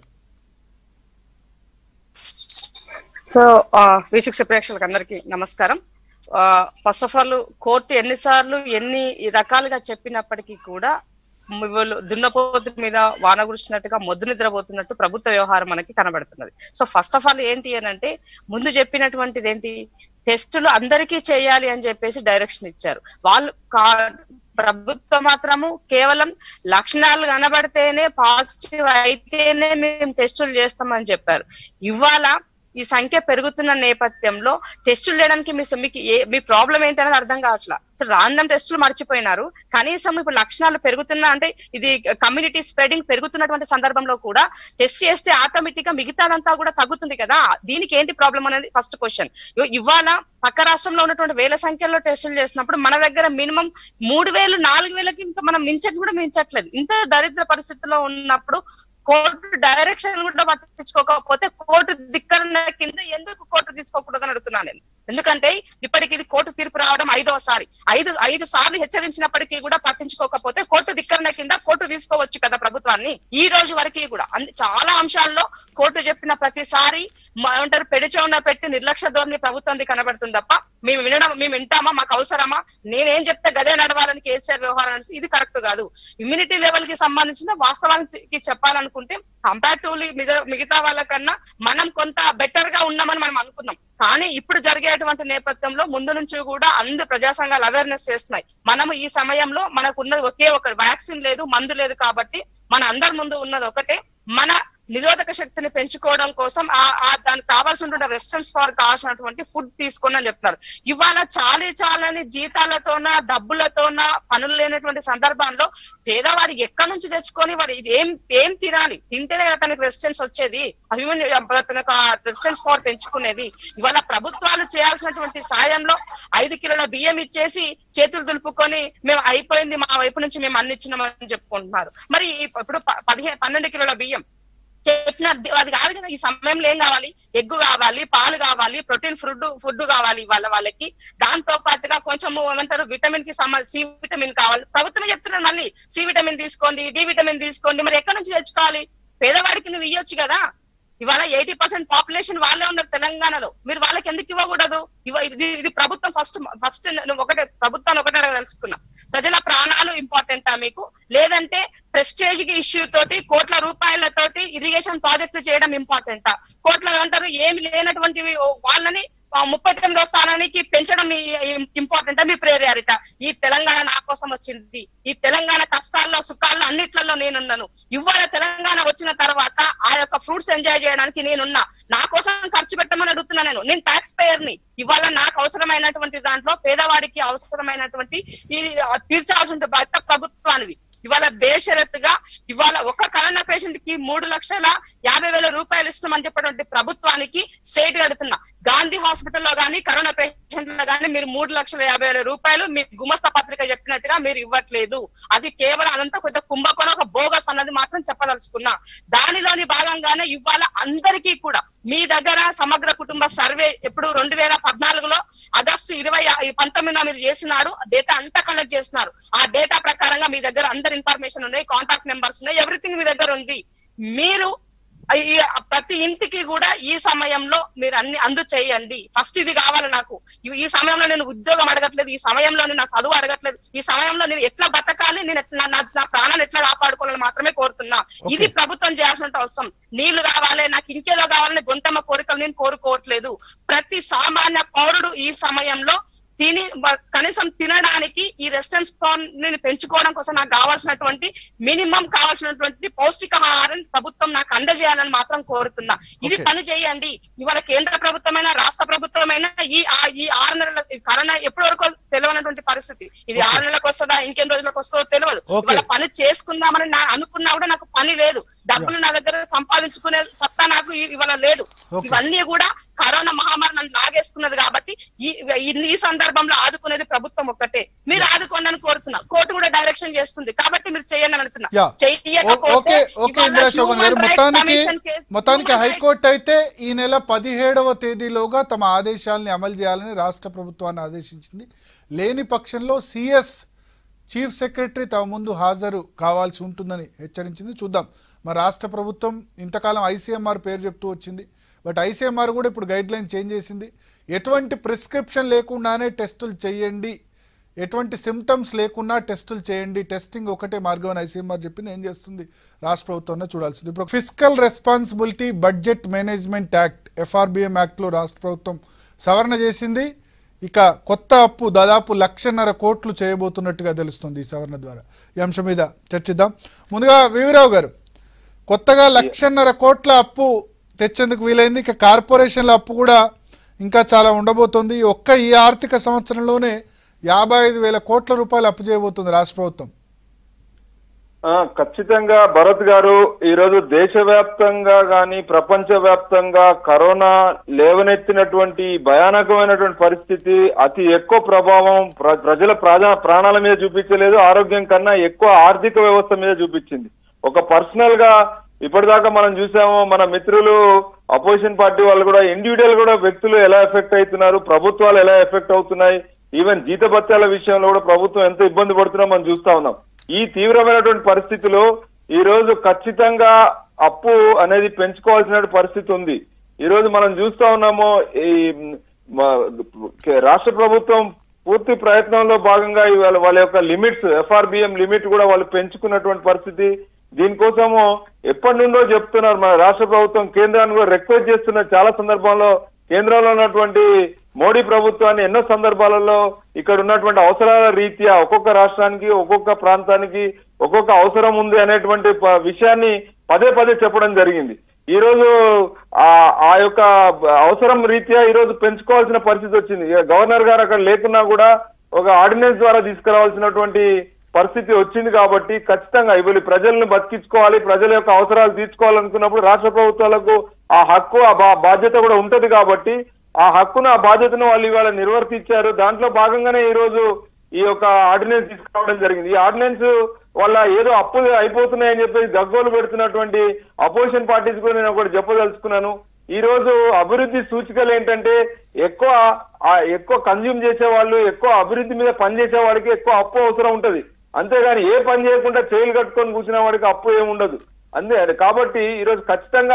సో వీక్షిక్ష ప్రేక్షకులకు అందరికీ నమస్కారం ఫస్ట్ ఆఫ్ ఆల్ కోర్టు ఎన్నిసార్లు ఎన్ని రకాలుగా చెప్పినప్పటికీ కూడా వీళ్ళు దున్నపోతు మీద వాన కురిసినట్టుగా మొద్దు నిద్రపోతున్నట్టు ప్రభుత్వ వ్యవహారం మనకి కనబడుతున్నది సో ఫస్ట్ ఆఫ్ ఆల్ ఏంటి అని అంటే ముందు చెప్పినటువంటిది ఏంటి టెస్టులు అందరికీ చేయాలి అని చెప్పేసి డైరెక్షన్ ఇచ్చారు వాళ్ళు కా- ప్రభుత్వం మాత్రము కేవలం లక్షణాలు కనబడితేనే పాజిటివ్ అయితేనే మేము టెస్టులు చేస్తామని చెప్పారు ఇవాళ ఈ సంఖ్య పెరుగుతున్న నేపథ్యంలో టెస్టులు చేయడానికి మీ మీకు ఏ మీ ప్రాబ్లం ఏంటనేది అర్థం కావట్లా సో రాండమ్ టెస్టులు మర్చిపోయినారు కనీసం ఇప్పుడు లక్షణాలు పెరుగుతున్నా అంటే ఇది కమ్యూనిటీ స్ప్రెడింగ్ పెరుగుతున్నటువంటి సందర్భంలో కూడా టెస్ట్ చేస్తే ఆటోమేటిక్ గా మిగతాదంతా కూడా తగ్గుతుంది కదా దీనికి ఏంటి ప్రాబ్లం అనేది ఫస్ట్ క్వశ్చన్ ఇవాళ పక్క రాష్ట్రంలో ఉన్నటువంటి వేల సంఖ్యలో టెస్టులు చేసినప్పుడు మన దగ్గర మినిమం మూడు వేలు నాలుగు వేలకి ఇంకా మనం మించని కూడా మించట్లేదు ఇంత దరిద్ర పరిస్థితిలో ఉన్నప్పుడు కోర్టు డైరెక్షన్ కూడా పట్టించుకోకపోతే కోర్టు ధిక్కరణ కింద ఎందుకు కోర్టు తీసుకోకూడదని అడుగుతున్నాను నేను ఎందుకంటే ఇప్పటికి ఇది కోర్టు తీర్పు రావడం ఐదవసారి ఐదు ఐదు సార్లు హెచ్చరించినప్పటికీ కూడా పట్టించుకోకపోతే కోర్టు ధిక్కరణ కింద కోర్టు తీసుకోవచ్చు కదా ప్రభుత్వాన్ని ఈ రోజు వరకు కూడా అన్ని చాలా అంశాల్లో కోర్టు చెప్పిన ప్రతిసారి మ- ఏమంటారు పెడిచౌన పెట్టి నిర్లక్ష్య ధోరణి ప్రభుత్వం కనబడుతుంది తప్ప మేము వినడం మేము వింటామా మాకు అవసరమా నేనేం చెప్తే గదే నడవాలని కేసీఆర్ వ్యవహారం అనేసి ఇది కరెక్ట్ కాదు ఇమ్యూనిటీ లెవెల్ కి సంబంధించిన వాస్తవానికి చెప్పాలనుకుంటే కంపారిటివ్లీ మిగతా వాళ్ళకన్నా మనం కొంత బెటర్ గా ఉన్నామని మనం అనుకున్నాం కానీ ఇప్పుడు జరిగేటువంటి నేపథ్యంలో ముందు నుంచి కూడా అందరు ప్రజా సంఘాలు అవేర్నెస్ చేస్తున్నాయి మనము ఈ సమయంలో మనకు ఉన్నది ఒకే ఒక వ్యాక్సిన్ లేదు మందు లేదు కాబట్టి మన అందరి ముందు ఉన్నది ఒకటే మన నిరోధక శక్తిని పెంచుకోవడం కోసం ఆ ఆ దానికి కావాల్సిన రెసిస్టెన్స్ పవర్ కావాల్సినటువంటి ఫుడ్ తీసుకోండి అని చెప్తున్నారు ఇవాళ చాలీ చాలని జీతాలతోన డబ్బులతోన పనులు లేనటువంటి సందర్భంలో పేదవాడు ఎక్కడి నుంచి తెచ్చుకొని వాడు ఇది ఏం ఏం తినాలి తింటేనే కదా తనకి రెసిస్టెన్స్ వచ్చేది అభిమన్యు తనకు రెసిస్టెన్స్ పవర్ పెంచుకునేది ఇవాళ ప్రభుత్వాలు చేయాల్సినటువంటి సాయంలో ఐదు కిలోల బియ్యం ఇచ్చేసి చేతులు దులుపుకొని మేము అయిపోయింది మా వైపు నుంచి మేము అన్ని ఇచ్చినామని చెప్పుకుంటున్నారు మరి ఇప్పుడు ప- పదిహేను పన్నెండు కిలోల బియ్యం చెప్పిన అది కాదు కదా ఈ సమయంలో ఏం కావాలి ఎగ్గు కావాలి పాలు కావాలి ప్రోటీన్ ఫుడ్ ఫుడ్ కావాలి వాళ్ళ వాళ్ళకి దాంతో పాటుగా కొంచెం ఏమంటారు విటమిన్ కి సంబంధించి సి విటమిన్ కావాలి ప్రభుత్వమే చెప్తున్నారు మళ్ళీ సి విటమిన్ తీసుకోండి డి విటమిన్ తీసుకోండి మరి ఎక్కడి నుంచి తెచ్చుకోవాలి పేదవాడికి నువ్వు ఇయ్యొచ్చు కదా ఇవాళ ఎయిటీ పర్సెంట్ పాపులేషన్ వాళ్ళే ఉన్నారు తెలంగాణలో మీరు వాళ్ళకి ఎందుకు ఇవ్వకూడదు ఇవ ఇది ఇది ప్రభుత్వం ఫస్ట్ ఫస్ట్ ఒకటే ప్రభుత్వాన్ని ఒకటే తెలుసుకున్నా ప్రజల ప్రాణాలు ఇంపార్టెంటా మీకు లేదంటే ప్రెస్టేజ్ ఇష్యూ తోటి కోట్ల రూపాయలతోటి ఇరిగేషన్ ప్రాజెక్టులు చేయడం ఇంపార్టెంటా కోట్ల అంటారు ఏమి లేనటువంటివి వాళ్ళని ఆ ముప్పై తొమ్మిదో స్థానానికి పెంచడం ఇంపార్టెంట్ మీ ప్రేరియారిట ఈ తెలంగాణ నా కోసం వచ్చింది ఈ తెలంగాణ కష్టాల్లో సుఖాల్లో అన్నిట్లలో నేనున్నాను ఇవాళ తెలంగాణ వచ్చిన తర్వాత ఆ యొక్క ఫ్రూట్స్ ఎంజాయ్ చేయడానికి నేనున్నా నా కోసం ఖర్చు పెట్టమని అడుగుతున్నా నేను నేను ట్యాక్స్ పేయర్ ని ఇవాళ నాకు అవసరమైనటువంటి దాంట్లో పేదవాడికి అవసరమైనటువంటి ఈ తీర్చాల్సి ఉంటుంది బాధ్యత ప్రభుత్వానికి ఇవాళ బేషరత్తుగా ఇవాళ ఒక కరోనా పేషెంట్ కి మూడు లక్షల యాభై వేల రూపాయలు ఇస్తామని చెప్పినటువంటి ప్రభుత్వానికి స్టేట్ అడుగుతున్నా గాంధీ హాస్పిటల్లో గానీ కరోనా పేషెంట్ లో గానీ మీరు మూడు లక్షల యాభై వేల రూపాయలు మీ గుమస్త పత్రిక చెప్పినట్టుగా మీరు ఇవ్వట్లేదు అది కేవలం అదంతా కొద్దిగా కుంభకోణం ఒక బోగస్ అన్నది మాత్రం చెప్పదలుచుకున్నా దానిలోని భాగంగానే ఇవాళ అందరికీ కూడా మీ దగ్గర సమగ్ర కుటుంబ సర్వే ఎప్పుడు రెండు వేల పద్నాలుగులో ఆగస్టు ఇరవై పంతొమ్మిదిన మీరు చేసినారు డేటా అంతా కలెక్ట్ చేసినారు ఆ డేటా ప్రకారంగా మీ దగ్గర అందరి ఇన్ఫర్మేషన్ ఉన్నాయి కాంటాక్ట్ నెంబర్స్ ఉన్నాయి ఎవ్రీథింగ్ మీ దగ్గర ఉంది మీరు ఈ ప్రతి ఇంటికి కూడా ఈ సమయంలో మీరు అన్ని అందు చేయండి ఫస్ట్ ఇది కావాలి నాకు ఈ- ఈ సమయంలో నేను ఉద్యోగం అడగట్లేదు ఈ సమయంలో నేను నా చదువు అడగట్లేదు ఈ సమయంలో నేను ఎట్లా బతకాలి నేను ఎట్లా నా- నా- నా ప్రాణాన్ని ఎట్లా కాపాడుకోవాలని మాత్రమే కోరుతున్నా ఇది ప్రభుత్వం చేయాల్సిన అవసరం నీళ్లు కావాలి నాకు ఇంకేదో కావాలని గొంతమ్మ కోరికలు నేను కోరుకోవట్లేదు ప్రతి సామాన్య పౌరుడు ఈ సమయంలో తిని వ- కనీసం తినడానికి ఈ రెసిడెన్స్ ని పెంచుకోవడం కోసం నాకు కావాల్సినటువంటి మినిమం కావాల్సినటువంటి పౌష్టికాహారం ప్రభుత్వం నాకు అందజేయాలని మాత్రం కోరుతున్నా ఇది Okay. పని చేయండి ఇవాళ కేంద్ర ప్రభుత్వమైనా రాష్ట్ర ప్రభుత్వమైనా ఈ ఆ- ఈ ఆరు నెలల ఈ కరోనా ఎప్పటి వరకు తెలియనటువంటి పరిస్థితి ఇది ఆరు నెలలకు వస్తుందా ఇంకెన్ని రోజులకు వస్తుందో తెలియదు Okay. ఇవాళ పని చేసుకుందామని నా అనుకున్నా కూడా నాకు పని లేదు డబ్బులు నా దగ్గర సంపాదించుకునే సత్తా నాకు ఇ- ఇవాళ లేదు Okay. ఇవన్నీ కూడా కరోనా మహమ్మారి నన్ను లాగేసుకున్నది కాబట్టి ఈ ఈ- ఈ సందర్భంలో ఆదుకునేది ప్రభుత్వం ఒక్కటే మీరు ఆదుకోండి అని కోరుతున్నా కోర్టు కూడా డైరెక్షన్ చేస్తుంది కాబట్టి మీరు చేయండి అని అంటున్నా యా చెయ్యకపోతే ఓకే ఓకే ఇవాళ ఇందిరా శోభన్ గారు Human Rights మొత్తానికి Commission case- మొత్తానికి Human Rights- హైకోర్టు అయితే ఈ నెల పదిహేడవ తేదీలోగా తమ ఆదేశాలని అమలు చేయాలని రాష్ట్ర ప్రభుత్వాన్ని ఆదేశించింది లేని పక్షంలో సిఎస్ చీఫ్ సెక్రటరీ తమ ముందు హాజరు కావాల్సి ఉంటుందని హెచ్చరించింది చూద్దాం మరి రాష్ట్ర ప్రభుత్వం ఇంతకాలం ఐసీఎంఆర్ పేరు చెప్తూ వచ్చింది బట్ ఐసీఎంఆర్ కూడా ఇప్పుడు గైడ్ లైన్ చేంజ్ చేసింది ఎటువంటి ప్రిస్క్రిప్షన్ లేకుండానే టెస్టులు చేయండి ఎటువంటి సిమ్టమ్స్ లేకున్నా టెస్టులు చేయండి టెస్టింగ్ ఒకటే మార్గం అని ఐసీఎంఆర్ చెప్పింది ఏం చేస్తుంది రాష్ట్ర ప్రభుత్వం చూడాల్సింది ఇప్పుడు physical responsibility budget management act FRBM యాక్ట్లో రాష్ట్ర ప్రభుత్వం సవరణ చేసింది ఇక కొత్త అప్పు దాదాపు లక్షన్నర కోట్లు చేయబోతున్నట్టుగా తెలుస్తుంది ఈ సవరణ ద్వారా ఈ అంశం మీద చర్చిద్దాం ముందుగా వివిరావు గారు కొత్తగా లక్షన్నర కోట్ల అప్పు తెచ్చేందుకు వీలైంది ఇక కార్పొరేషన్ల అప్పు కూడా ఇంకా చాలా ఉండబోతోంది ఈ ఒక్క ఈ ఆర్థిక సంవత్సరంలోనే యాభై ఐదు వేల కోట్ల రూపాయలు అప్పు చేయబోతుంది రాష్ట్ర ప్రభుత్వం ఆ, ఖచ్చితంగా భరత్ గారు ఈ రోజు దేశవ్యాప్తంగా గాని ప్రపంచ వ్యాప్తంగా కరోనా లేవనెత్తినటువంటి భయానకమైనటువంటి పరిస్థితి అతి ఎక్కువ ప్రభావం ప్ర- ప్రజల ప్రాణ- ప్రాణాల మీద చూపించలేదు ఆరోగ్యం కన్నా ఎక్కువ ఆర్థిక వ్యవస్థ మీద చూపించింది ఒక పర్సనల్ గా ఇప్పటిదాకా మనం చూసాము మన మిత్రులు అపోజిషన్ పార్టీ వాళ్ళు కూడా ఇండివిజువల్ కూడా వ్యక్తులు ఎలా ఎఫెక్ట్ అవుతున్నారు ప్రభుత్వాలు ఎలా ఎఫెక్ట్ అవుతున్నాయి ఈవెన్ జీతభత్యాల విషయంలో కూడా ప్రభుత్వం ఎంత ఇబ్బంది పడుతుందో మనం చూస్తా ఉన్నాం ఈ తీవ్రమైనటువంటి పరిస్థితిలో ఈ రోజు ఖచ్చితంగా అప్పు అనేది పెంచుకోవాల్సిన పరిస్థితి ఉంది ఈ రోజు మనం చూస్తా ఉన్నాము ఈ మ- రాష్ట్ర ప్రభుత్వం పూర్తి ప్రయత్నంలో భాగంగా ఇవాళ వాళ్ళ యొక్క లిమిట్స్ ఎఫ్ఆర్బిఎం లిమిట్ కూడా వాళ్ళు పెంచుకున్నటువంటి పరిస్థితి దీనికోసము ఎప్పటి నుండో చెప్తున్నారు మన రాష్ట్ర ప్రభుత్వం కేంద్రాన్ని కూడా రిక్వెస్ట్ చేస్తున్న చాలా సందర్భాల్లో కేంద్రంలో ఉన్నటువంటి మోడీ ప్రభుత్వాన్ని ఎన్నో సందర్భాలలో ఇక్కడ ఉన్నటువంటి అవసరాల రీత్యా ఒక్కొక్క రాష్ట్రానికి ఒక్కొక్క ప్రాంతానికి ఒక్కొక్క అవసరం ఉంది అనేటువంటి ప- విషయాన్ని పదే పదే చెప్పడం జరిగింది ఈ రోజు ఆ ఆ యొక్క అవసరం రీత్యా ఈ రోజు పెంచుకోవాల్సిన పరిస్థితి వచ్చింది ఇక గవర్నర్ గారు అక్కడ లేకున్నా కూడా ఒక ఆర్డినెన్స్ ద్వారా తీసుకురావాల్సినటువంటి పరిస్థితి వచ్చింది కాబట్టి ఖచ్చితంగా ఇవాళ ప్రజలను బతికించుకోవాలి ప్రజల యొక్క అవసరాలు తీర్చుకోవాలనుకున్నప్పుడు రాష్ట్ర ప్రభుత్వాలకు ఆ హక్కు ఆ బా- బాధ్యత కూడా ఉంటది కాబట్టి ఆ హక్కును ఆ బాధ్యతను వాళ్ళు ఇవాళ నిర్వర్తించారు దాంట్లో భాగంగానే ఈ రోజు ఈ యొక్క ఆర్డినెన్స్ తీసుకురావడం జరిగింది ఈ ఆర్డినెన్స్ వల్ల ఏదో అప్పులు అయిపోతున్నాయని చెప్పేసి గగ్గోలు పెడుతున్నటువంటి అపోజిషన్ పార్టీస్ కూడా నేను ఒకటి చెప్పదలుచుకున్నాను ఈ రోజు అభివృద్ధి సూచికలు ఏంటంటే ఎక్కువ ఆ ఎక్కువ కన్జ్యూమ్ చేసే వాళ్ళు ఎక్కువ అభివృద్ధి మీద పనిచేసే వాడికి ఎక్కువ అప్పు అవసరం ఉంటది అంతేగాని ఏ పని చేయకుండా చేతులు కట్టుకొని కూర్చున్న వాడికి అప్పు ఏముండదు అంతే కాబట్టి ఈ రోజు ఖచ్చితంగా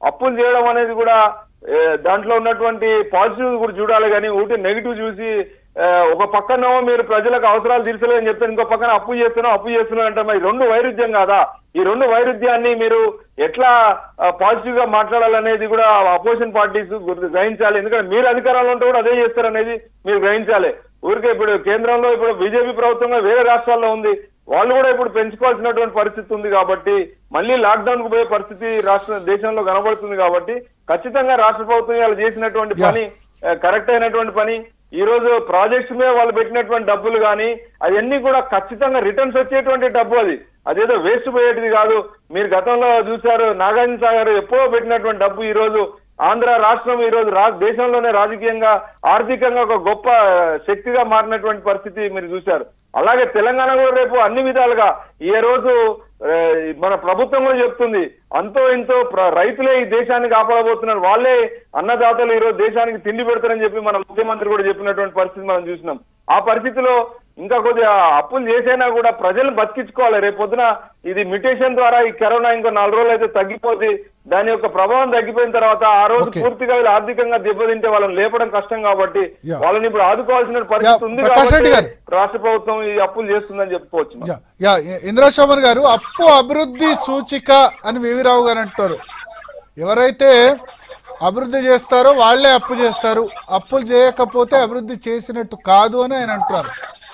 అప్పులు చేయడం అనేది కూడా ఏ, దాంట్లో ఉన్నటువంటి పాజిటివ్ కూడా చూడాలి కానీ ఒకటి నెగిటివ్ చూసి ఆ, ఒక పక్కనేమో మీరు ప్రజలకు అవసరాలు తీర్చలేదని చెప్తే ఇంకో పక్కన అప్పు చేస్తున్నాం అప్పు చేస్తున్నాం అంటే మరి రెండు వైరుధ్యం కాదా ఈ రెండు వైరుధ్యాన్ని మీరు ఎట్లా పాజిటివ్ గా మాట్లాడాలనేది కూడా అపోజిషన్ పార్టీస్ గుర్తు- గ్రహించాలి ఎందుకంటే మీరు అధికారంలో ఉంటే కూడా అదే చేస్తారనేది మీరు గ్రహించాలి ఊరికే ఇప్పుడు కేంద్రంలో ఇప్పుడు బీజేపీ ప్రభుత్వంగా వేరే రాష్ట్రాల్లో ఉంది వాళ్ళు కూడా ఇప్పుడు పెంచుకోవాల్సినటువంటి పరిస్థితి ఉంది కాబట్టి మళ్ళీ లాక్డౌన్ కు పోయే పరిస్థితి రాష్ట్ర దేశంలో కనబడుతుంది కాబట్టి ఖచ్చితంగా రాష్ట్ర ప్రభుత్వం వాళ్ళు చేసినటువంటి పని కరెక్ట్ అయినటువంటి పని ఈ రోజు ప్రాజెక్ట్స్ మీద వాళ్ళు పెట్టినటువంటి డబ్బులు కానీ అవన్నీ కూడా ఖచ్చితంగా రిటర్న్స్ వచ్చేటువంటి డబ్బు అది అదేదో వేస్ట్ పోయేటిది కాదు మీరు గతంలో చూశారు నాగార్జున సాగర్ ఎప్పుడో పెట్టినటువంటి డబ్బు ఈ రోజు ఆంధ్ర రాష్ట్రం ఈ రోజు రా దేశంలోనే రాజకీయంగా ఆర్థికంగా ఒక గొప్ప శక్తిగా మారినటువంటి పరిస్థితి మీరు చూశారు అలాగే తెలంగాణ కూడా రేపు అన్ని విధాలుగా ఈ రోజు ఆ, మన ప్రభుత్వం కూడా చెప్తుంది అంతో ఇంతో ప్ర- రైతులే ఈ దేశాన్ని కాపాడబోతున్నారు వాళ్ళే అన్నదాతలు ఈ రోజు దేశానికి తిండి పెడతారని చెప్పి మన ముఖ్యమంత్రి కూడా చెప్పినటువంటి పరిస్థితి మనం చూసినాం ఆ పరిస్థితిలో ఇంకా కొద్దిగా అప్పులు చేసైనా కూడా ప్రజలు బతికించుకోవాలి రేపు పొద్దున ఇది మ్యుటేషన్ ద్వారా ఈ కరోనా ఇంకో నాలుగు రోజులు అయితే తగ్గిపోతే దాని యొక్క ప్రభావం తగ్గిపోయిన తర్వాత ఆ రోజు Okay. పూర్తిగా వీళ్ళు ఆర్థికంగా దెబ్బతింటే వాళ్ళని లేపడం కష్టం కాబట్టి Yeah. వాళ్ళని ఇప్పుడు ఆదుకోవాల్సిన పరిస్థితి ఉంది ప్రకాష్ రెడ్డి కాబట్టి గారు. రాష్ట్ర ప్రభుత్వం ఈ అప్పులు చేస్తుందని చెప్పుకోవచ్చు యా యా ఇంద్రశోభన్ గారు అప్పు అభివృద్ధి సూచిక అని వివిరావు గారు అంటారు ఎవరైతే అభివృద్ధి చేస్తారో వాళ్ళే అప్పు చేస్తారు అప్పులు చేయకపోతే అభివృద్ధి చేసినట్టు కాదు అని ఆయన అంటున్నారు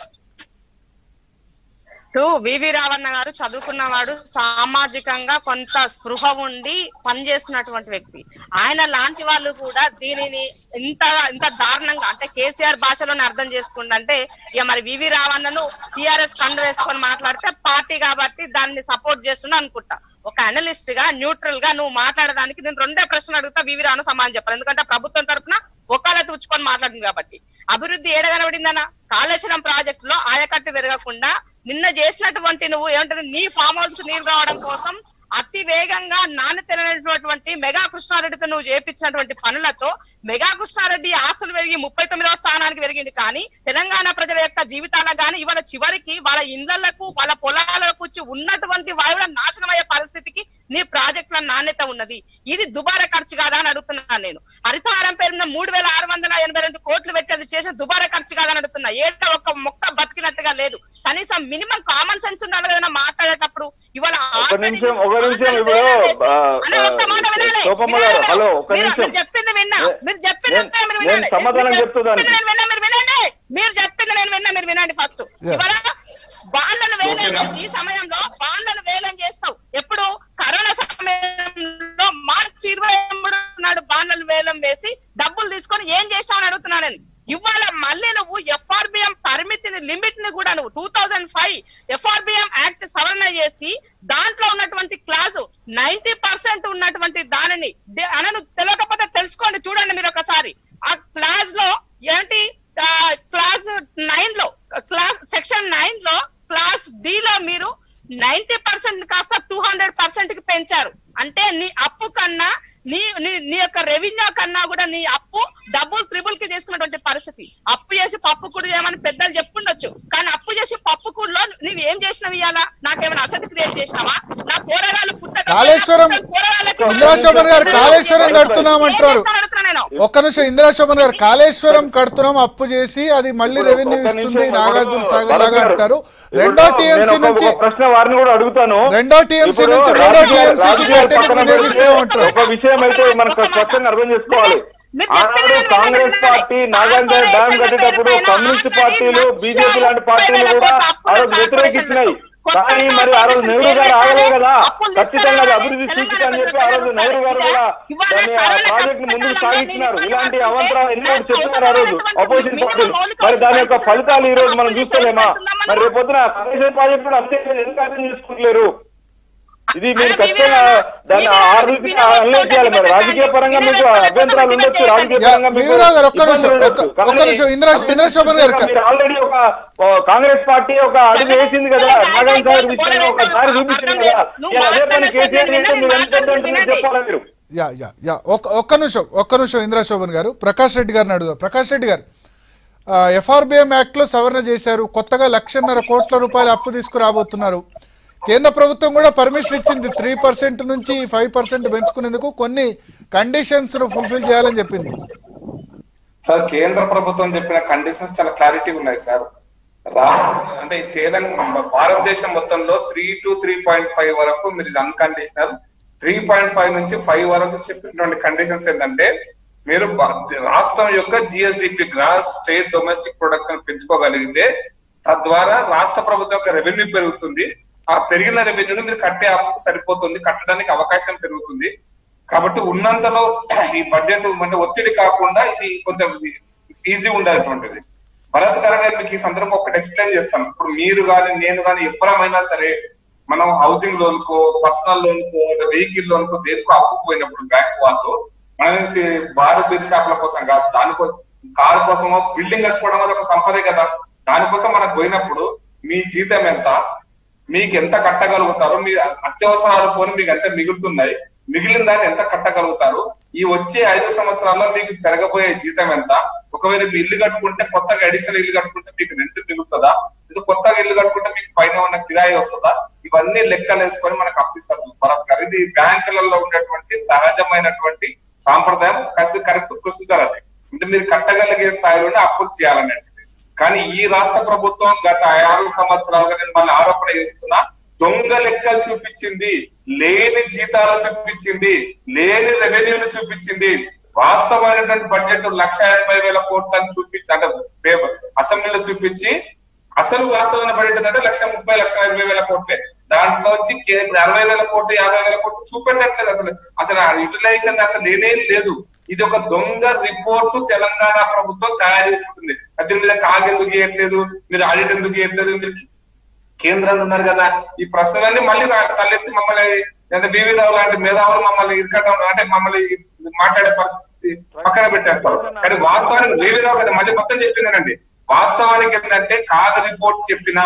టు వివి రావణ గారు చదువుకున్నవాడు సామాజికంగా కొంత స్పృహ ఉండి పనిచేస్తున్నటువంటి వ్యక్తి ఆయన లాంటి వాళ్ళు కూడా దీనిని ఇంత ఇంత దారుణంగా అంటే కేసీఆర్ భాషలోనే అర్థం చేసుకుంటే ఇక మరి వివి రావణను టిఆర్ఎస్ కండు వేసుకొని మాట్లాడితే పార్టీ కాబట్టి దాన్ని సపోర్ట్ చేస్తున్నా అనుకుంటా ఒక అనలిస్ట్ గా న్యూట్రల్ గా నువ్వు మాట్లాడడానికి నేను రెండే ప్రశ్నలు అడుగుతా వివి రావణ సమాధానం చెప్పాలి ఎందుకంటే ప్రభుత్వం తరపున ఒక్కళ్ళ తుచ్చుకొని మాట్లాడింది కాబట్టి అభివృద్ధి ఏడ కనబడిందన్న కాళేశ్వరం ప్రాజెక్ట్ లో ఆయకట్టు పెరగకుండా నిన్న చేసినటువంటి నువ్వు ఏమంటారు నీ ఫామ్ హౌస్ కు నీరు రావడం కోసం అతి వేగంగా నాణ్యతమైనటువంటి మెగా కృష్ణారెడ్డితో నువ్వు చేపించినటువంటి పనులతో మెగా కృష్ణారెడ్డి ఆస్తులు పెరిగి ముప్పై తొమ్మిదవ స్థానానికి పెరిగింది కానీ తెలంగాణ ప్రజల యొక్క జీవితాలకు కానీ ఇవాళ చివరికి వాళ్ళ ఇండ్లకు వాళ్ళ పొలాలకు వచ్చి ఉన్నటువంటి వాయువుల నాశనం అయ్యే పరిస్థితికి నీ ప్రాజెక్టుల నాణ్యత ఉన్నది ఇది దుబారా ఖర్చు కాదా అని అడుగుతున్నాను నేను హరితహారం పేరున మూడు వేల ఆరు వందల ఎనభై రెండు కోట్లు పెట్టి అది చేసిన దుబారా ఖర్చు కాదని అడుగుతున్నా ఏట ఒక్క మొక్క బతికినట్టుగా లేదు కనీసం మినిమం కామన్ సెన్స్ ఉండాలి కదా మాట్లాడేటప్పుడు ఇవాళ ఒక already నిమిషం, నువ్వు ఒక నిమిషం మాట్లాడే ఇప్పుడు, వేరే ఆ, అన్న, ఒక్క మాట ఆ, వినాలి. శోభమ్మ వినాలి గారు, మీరు. హలో, ఒక్క మీరు- నిమిషం. మీరు చెప్పింది విన్నా నే- మీరు చెప్పింది నేను- అంతా మీరు నేను వినాలి. సమాధానం మీరు చెప్తా దానికి. చెప్పింది నేను విన్నా, మీరు వినండి మీరు చెప్పింది నేను విన్నా మీరు వినండి ఫస్ట్ Yeah. ఇవాళ బాండ్లను వేలం ఓకేనా? ఈ సమయంలో బాండ్లను వేలం చేస్తావు ఎప్పుడు కరోనా సమయంలో మార్చి ఇరవై మూడు నాడు బాండ్లను వేలం వేసి డబ్బులు తీసుకొని ఏం చేస్తావు అని అడుగుతున్నా నేను ఇవాళ మళ్ళీ నువ్వు ఎఫ్ఆర్బిఎం పరిమితిని లిమిట్ ని కూడా నువ్వు two thousand five FRBM act సవరణ చేసి దాంట్లో ఉన్నటువంటి క్లాసు నైన్టీ పర్సెంట్ ఉన్నటువంటి దానిని దే- అనను తెలియకపోతే తెలుసుకోండి చూడండి మీరు ఒకసారి ఆ క్లాస్ లో ఏంటి ఆ, క్లాస్ నైన్ లో క్లాస్ సెక్షన్ నైన్ లో క్లాస్ డి లో మీరు నైన్టీ పర్సెంట్ కాస్త టూ హండ్రెడ్ పర్సెంట్ కి పెంచారు అంటే నీ అప్పు కన్నా నీ నీ నీ యొక్క రెవెన్యూ కన్నా కూడా నీ అప్పు డబుల్ త్రిబుల్ కి తీసుకున్నటువంటి పరిస్థితి అప్పు చేసి పప్పు కూడు చేయమని పెద్దలు చెప్పుండొచ్చు కానీ అప్పు చేసి పప్పు కూడలో నువ్వు ఏం చేసినావు ఇవాళ నాకేమైనా అసలు క్రియేట్ చేసినావా నా కూరగాయలు పుట్టక కాళేశ్వరం ఇంద్రాశోభన్ గారు కాళేశ్వరం కడుతున్నామంటారు ఒక్క నిమిషం ఇందిరాశోభన్ గారు కాళేశ్వరం కడుతున్నాం అప్పు చేసి అది మళ్ళీ రెవెన్యూ ఒక్క ఇస్తుంది నిమిషం, నాగార్జున ఒకటి- సాగర్ లాగా భరత్ గారు, అంటారు ఇప్పుడు రెండో నేను టీఎంసీ ఒక- నుంచి ఒక ప్రశ్న వారిని కూడా అడుగుతాను రెండో టీఎంసీ ఇప్పుడు నుంచి మూడో రాజకీయ- టీఎంసీకి రాజకీయాలు కట్టేందుకు పక్కన వినియోగిస్తూనే పెడితే ఉంటారు ఒక విషయం అయితే మనకు స్పష్టంగా అర్థం చేసుకోవాలి మీరు ఆనాడు చెప్పిన కాంగ్రెస్ విధానం పార్టీ వినాలి. నాగార్జున డ్యామ్ కార్పొరేషన్ల కట్టేటప్పుడు పేరుపైన కమ్యూనిస్ట్ ఆల్రెడీ పార్టీలు లక్ష బీజేపీ లాంటి ముప్పై పార్టీలు వేల కూడా కోట్ల ఆ రోజు అప్పులు వ్యతిరేకించినాయి కొత్త కానీ మరి ఆ రోజు కార్పొరేషన్ నెహ్రూ గారు పేరు ఆగలే కదా అప్పులు ఖచ్చితంగా అది తీసుకురావాలి. అభివృద్ధి సూచిక తెలంగాణ అని చెప్పి ఆ రోజు నెహ్రూ గారు కూడా ఇవాళ దాన్ని ఆ కరోనా ప్రాజెక్ట్ ని ముందుకు కష్టకాలంలో సాగించినారు నేను ఇలాంటి ఇబ్బంది అవంతరాలు ఎన్నో పడుతుంటే చెప్పినారు ఆ రోజు అవసరమైనటువంటి అపోజిషన్ మినిమం పార్టీలు మౌలిక మరి దాని యొక్క సదుపాయాలు ఫలితాలు ఈ రోజు మనం అప్పులు చూస్తలేమా చేస్తున్నామా మరి రేపొద్దున కాళేశ్వరం ప్రాజెక్ట్ కూడా అంతే ఎందుకు అర్థం చేసుకోవట్లేరు ఇది మీరు ఖచ్చితంగా దాన్ని ఆర్థిక అనలైజ్ చేయాలి మరి రాజకీయ పరంగా మీకు అభ్యంతరాలు ఉండొచ్చు రాజకీయ యా, పరంగా మీకు వివరాలు గారు, ఒక్క నిమిషం, ఇబ్బందులు ఒక్క- ఉండొచ్చు. ఒక్క కానీ నిమిషం, ఇంద్రా- ఇంద్రశోభన్ గారు. మీరు ఆల్రెడీ ఒక ఓ, కాంగ్రెస్ పార్టీ ఒక అడుగు వేసింది కదా నాగార్జున సాగర్ విషయంలో ఒక దారి చూపించింది కదా ఇలా అదే పని కేసీఆర్ చేస్తే మీరు ఎంత అంటున్నారో చెప్పాలి మీరు యా యా యా ఒక్క ఒక్క నిమిషం ఒక్క నిమిషం ఇంద్రాశోభన్ గారు ప్రకాష్ రెడ్డి గారిని అడుగుదాం ప్రకాష్ రెడ్డి గారు ఎఫ్ఆర్బిఎం యాక్ట్లో సవరణ చేశారు కొత్తగా లక్షన్నర కోట్ల రూపాయల అప్పు తీసుకురాబోతున్నారు కేంద్ర ప్రభుత్వం కూడా పర్మిషన్ ఇచ్చింది త్రీ పర్సెంట్ నుంచి ఫైవ్ పర్సెంట్ పెంచుకునేందుకు కొన్ని కండిషన్స్ ఫుల్ఫిల్ చేయాలని చెప్పింది సార్ కేంద్ర ప్రభుత్వం చెప్పిన కండిషన్స్ చాలా క్లారిటీ ఉన్నాయి సార్ రాష్ట్ర అంటే ఈ తెలంగాణ భారతదేశం మొత్తంలో three to three point five వరకు మీరు అన్కండిషనల్ త్రీ పాయింట్ ఫైవ్ నుంచి ఫైవ్ వరకు చెప్పినటువంటి కండిషన్స్ ఏంటంటే మీరు బ- రాష్ట్రం యొక్క GSDP gross state domestic production పెంచుకోగలిగితే తద్వారా రాష్ట్ర ప్రభుత్వం యొక్క రెవెన్యూ పెరుగుతుంది ఆ పెరిగిన రెవెన్యూని మీరు కట్టే అప్పుకు సరిపోతుంది కట్టడానికి అవకాశం పెరుగుతుంది కాబట్టి ఉన్నంతలో ఈ బడ్జెట్ అంటే ఒత్తిడి కాకుండా ఇది కొంచెం ఈజీ ఉండాలటువంటిది భరత్ గారు నేను మీకు ఈ సందర్భంగా ఒకటి ఎక్స్ప్లెయిన్ చేస్తాను ఇప్పుడు మీరు కానీ నేను కానీ ఎప్పుడైనా సరే మనం హౌసింగ్ లోన్ కో పర్సనల్ లోన్ కో వెహికల్ లోన్ కో దేనికో అప్పుకు పోయినప్పుడు బ్యాంక్ వాళ్ళు మనం సి- బారు బీర్ షాపుల కోసం కాదు దానికో కారు కోసమో బిల్డింగ్ కట్టుకోవడం అది ఒక సంపదే కదా దానికోసం మనకు పోయినప్పుడు మీ జీతం ఎంత మీకు ఎంత కట్టగలుగుతారు మీ అత్యవసరాలు పోని మీకు ఎంత మిగులుతున్నాయి మిగిలిన దాన్ని ఎంత కట్టగలుగుతారు ఈ వచ్చే ఐదు సంవత్సరాల్లో మీకు పెరగబోయే జీతం ఎంత ఒకవేళ మీ ఇల్లు కట్టుకుంటే కొత్తగా అడిషనల్ ఇల్లు కట్టుకుంటే మీకు రెంట్ మిగులుతుందా ఇది కొత్తగా ఇల్లు కట్టుకుంటే మీకు పైన ఉన్న కిరాయి వస్తుందా ఇవన్నీ లెక్కలు వేసుకొని మనకు అప్పిస్తారు భరత్ గారు ఇది బ్యాంకులలో ఉండేటువంటి సహజమైనటువంటి సాంప్రదాయం కరెక్ట్ ప్రొసీజర్ అది అంటే మీరు కట్టగలిగే స్థాయిలోనే అప్పు చేయాలనేది కానీ ఈ రాష్ట్ర ప్రభుత్వం గత ఆరు సంవత్సరాలుగా నేను మళ్ళీ ఆరోపణ చేస్తున్నా దొంగ లెక్కలు చూపించింది లేని జీతాలు చూపించింది లేని రెవెన్యూను చూపించింది వాస్తవమైనటువంటి బడ్జెట్ లక్ష ఎనభై వేల కోట్లను చూపించి అంటే పే- అసెంబ్లీలో చూపించి అసలు వాస్తవమైన బడ్జెట్ అంటే లక్ష ముప్పై లక్ష ఇరవై వేల కోట్లే దాంట్లో వచ్చి కే- అరవై వేల కోట్లు యాభై వేల కోట్లు చూపెట్టట్లేదు అసలు అసలు ఆ యూటిలైజేషన్ అసలు లేనేం లేదు ఇది ఒక దొంగ రిపోర్టు తెలంగాణ ప్రభుత్వం తయారు చేసుకుంటుంది అది దీని మీద కాగెందుకు ఇవ్వట్లేదు మీరు ఆడిట్ ఎందుకు ఇవ్వట్లేదు మీరు కేంద్రంలో ఉన్నారు కదా ఈ ప్రశ్నలన్నీ మళ్ళీ రా- తలెత్తి మమ్మల్ని అంటే బీవీ రావు లాంటి మేధావులు మమ్మల్ని ఇరకటం అంటే మమ్మల్ని మాట్లాడే పరిస్థితి పక్కన పెట్టేస్తారు కానీ వాస్తవానికి బీవీ రావు గారు మళ్ళీ మొత్తం చెప్పిందనండి వాస్తవానికి ఏంటంటే కాగ రిపోర్ట్ చెప్పినా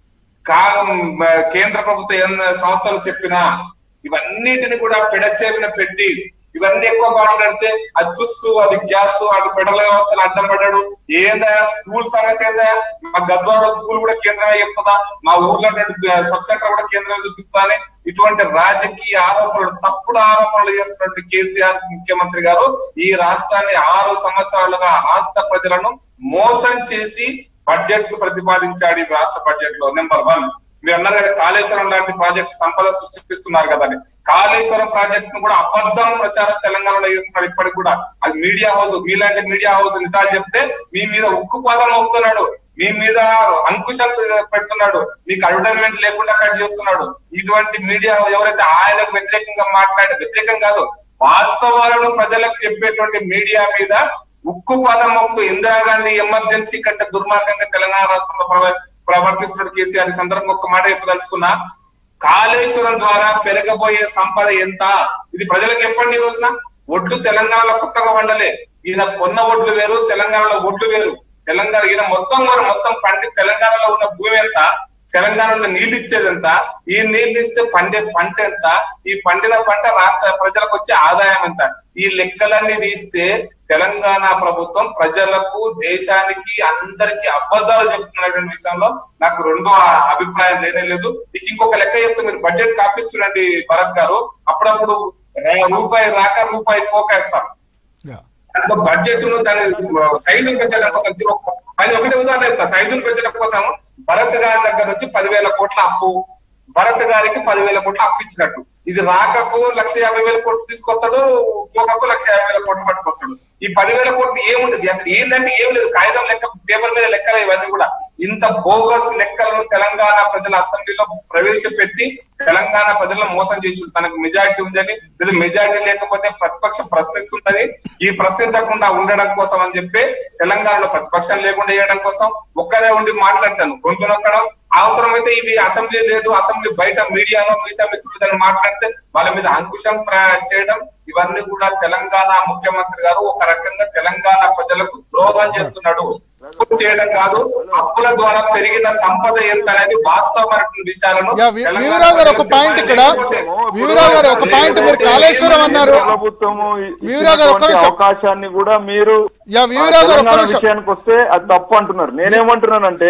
కా మ, కేంద్ర ప్రభుత్వ ఎన్న సంస్థలు చెప్పినా ఇవన్నిటిని కూడా పెడచేవిన పెట్టి ఇవన్నీ ఎక్కువ మాట్లాడితే అది తుస్సు అది గ్యాస్ అటు ఫెడరల్ వ్యవస్థలు అడ్డం పడ్డాడు ఏందా స్కూల్ సంగతి ఏందా మా గద్వాడ స్కూల్ కూడా కేంద్రమే చెప్తుందా మా ఊర్లో సబ్ సెంటర్ కూడా కేంద్రమే చూపిస్తా అని ఇటువంటి రాజకీయ ఆరోపణలు తప్పుడు ఆరోపణలు చేస్తున్నటువంటి కేసీఆర్ ముఖ్యమంత్రి గారు ఈ రాష్ట్రాన్ని ఆరు సంవత్సరాలుగా రాష్ట్ర ప్రజలను మోసం చేసి బడ్జెట్ ను ప్రతిపాదించాడు ఈ రాష్ట్ర బడ్జెట్ లో నెంబర్ వన్ మీరు అన్నారు కదా కాళేశ్వరం లాంటి ప్రాజెక్ట్ సంపద సృష్టిస్తున్నారు కదా అని కాళేశ్వరం ప్రాజెక్ట్ ను కూడా అబద్ధం ప్రచారం తెలంగాణలో చేస్తున్నాడు ఇప్పటికి కూడా అది మీడియా హౌస్ మీలాంటి మీడియా హౌస్ నిజాలు చెప్తే మీ మీద ఉక్కు పాదం అవుతున్నాడు మీ మీద అంకుశం పెడుతున్నాడు మీకు అడ్వర్టైజ్మెంట్ లేకుండా కట్ చేస్తున్నాడు ఇటువంటి మీడియా ఎవరైతే ఆయనకు వ్యతిరేకంగా మాట్లాడే వ్యతిరేకం కాదు వాస్తవాలను ప్రజలకు చెప్పేటువంటి మీడియా మీద ఉక్కు పాదం మోపుతూ ఇందిరాగాంధీ ఎమర్జెన్సీ కంటే దుర్మార్గంగా తెలంగాణ రాష్ట్రంలో ప్రవ- ప్రవర్తిస్తున్నాడు కేసీఆర్ ఈ సందర్భంగా ఒక్క మాట చెప్పదలుచుకున్నా కాళేశ్వరం ద్వారా పెరగబోయే సంపద ఎంత ఇది ప్రజలకు చెప్పండి ఈ రోజున ఒడ్లు తెలంగాణలో కొత్తగా వండలే ఈయన కొన్న ఒడ్లు వేరు తెలంగాణలో ఒడ్లు వేరు తెలంగాణ ఈయన మొత్తం కూడా మొత్తం పండి తెలంగాణలో ఉన్న భూమి ఎంత తెలంగాణలో నీళ్లు ఇచ్చేది ఎంత ఈ నీళ్లు ఇస్తే పండే పంట ఎంత ఈ పండిన పంట రాష్ట్ర ప్రజలకు వచ్చే ఆదాయం ఎంత ఈ లెక్కలన్నీ తీస్తే తెలంగాణ ప్రభుత్వం ప్రజలకు దేశానికి అందరికి అబద్ధాలు చెప్తున్నటువంటి విషయంలో నాకు రెండో ఆ- అభిప్రాయం లేనే లేదు ఇక ఇంకొక లెక్క చెప్తే మీరు బడ్జెట్ కాపిస్తుండండి భరత్ గారు అప్పుడప్పుడు రే- రూపాయి రాక రూపాయి పోకేస్తారు యా దాంట్లో బడ్జెట్ ను దాని సైజును పెంచడం కోసం చి- ఒక- పది ఒకటి ఉదాహరణ చెప్తా సైజును పెంచడం కోసం భరత్ గారి దగ్గర నుంచి పదివేల కోట్ల అప్పు భరత్ గారికి పదివేల కోట్ల అప్పు ఇచ్చినట్టు ఇది రాకకు లక్ష యాభై వేల కోట్లు తీసుకొస్తాడు పోకకు లక్ష యాభై వేల కోట్లు పట్టుకొస్తాడు ఈ పదివేల కోట్లు ఏముంటది అసలు ఏంటంటే ఏం లేదు కాగితం లెక్క పేపర్ మీద లెక్కలు ఇవన్నీ కూడా ఇంత బోగస్ లెక్కలను తెలంగాణ ప్రజల అసెంబ్లీలో ప్రవేశపెట్టి తెలంగాణ ప్రజలను మోసం చేసి తనకు మెజారిటీ ఉందని లేదా మెజారిటీ లేకపోతే ప్రతిపక్షం ప్రశ్నిస్తుందని ఈ ప్రశ్నించకుండా ఉండడం కోసం అని చెప్పి తెలంగాణలో ప్రతిపక్షం లేకుండా చేయడం కోసం ఒక్కరే ఉండి మాట్లాడతాను గొంతు నొక్కడం అవసరమైతే ఇవి అసెంబ్లీ లేదు అసెంబ్లీ బయట మీడియాలో మిగతా మిత్రులు దాన్ని మాట్లాడితే వాళ్ళ మీద అంకుశం ప్ర- చేయడం ఇవన్నీ కూడా తెలంగాణ ముఖ్యమంత్రి గారు ఒక రకంగా తెలంగాణ ప్రజలకు ద్రోహం చేస్తున్నాడు అప్పు చేయడం కాదు అప్పుల ద్వారా పెరిగిన సంపద ఎంత అనేది వాస్తవమైనటువంటి విషయాలను యా, వి- తెలంగాణ వీరరావు గారు ఒక ప్రజలకు పాయింట్ ఇక్కడ లేకపోతే- వీరరావు గారు ఒక పాయింట్ మీరు కాళేశ్వరం అన్నారు ప్రభుత్వము వీరరావు గారు ఒక్క ఇచ్చినటువంటి నిమిషం. అవకాశాన్ని కూడా మీరు యా, వీరరావు గారు ఒక్క తెలంగాణ నిమిషం. విషయానికి వస్తే అది తప్పు అంటున్నారు నేనేమంటున్నానంటే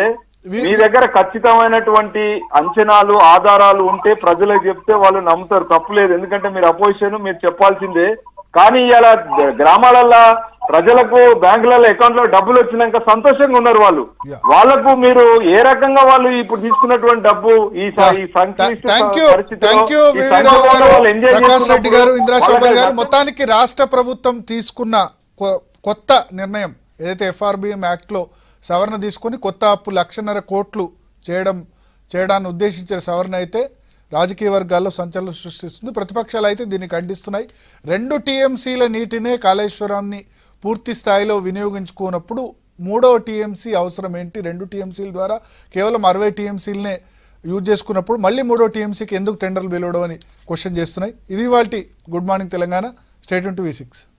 వీ- మీ దగ్గర ఖచ్చితమైనటువంటి అంచనాలు ఆధారాలు ఉంటే ప్రజలకు చెప్తే వాళ్ళు నమ్ముతారు తప్పులేదు ఎందుకంటే మీరు అపోజిషన్ మీరు చెప్పాల్సిందే కానీ ఇలా గ్రామాలల్లో ప్రజలకు బ్యాంకులలో అకౌంట్ లో డబ్బులు వచ్చినాక సంతోషంగా ఉన్నారు వాళ్ళు Yeah. వాళ్ళకు మీరు ఏ రకంగా వాళ్ళు ఇప్పుడు తీసుకున్నటువంటి డబ్బు ఈ స- ఈ సంక్లిష్ట థ్యాంక్ యూ పరిస్థితిలో, థ్యాంక్ యూ ఈ వివి సంక్షోభంలో రావు గారు వాళ్ళు enjoy ప్రకాష్ రెడ్డి గారు చేస్తున్నప్పుడు ఇందిరా శోభన్ వాళ్ళకి గారు మొత్తానికి రాష్ట్ర ప్రభుత్వం తీసుకున్న కొ- కొత్త నిర్ణయం ఏదైతే ఎఫ్ఆర్బిఎం యాక్ట్లో సవరణ తీసుకొని కొత్త అప్పు లక్షన్నర కోట్లు చేయడం చేయడాన్ని ఉద్దేశించిన సవరణ అయితే రాజకీయ వర్గాల్లో సంచలనం సృష్టిస్తుంది ప్రతిపక్షాలు అయితే దీన్ని ఖండిస్తున్నాయి రెండు టీఎంసీల నీటినే కాళేశ్వరాన్ని పూర్తి స్థాయిలో వినియోగించుకున్నప్పుడు మూడో టీఎంసీ అవసరం ఏంటి రెండు టీఎంసీల ద్వారా కేవలం అరవై టీఎంసీలనే యూజ్ చేసుకున్నప్పుడు మళ్ళీ మూడో టీఎంసీకి ఎందుకు టెండర్లు పిలవడం అని క్వశ్చన్ చేస్తున్నాయి ఇది వాళ్ళ good morning Telangana state to V six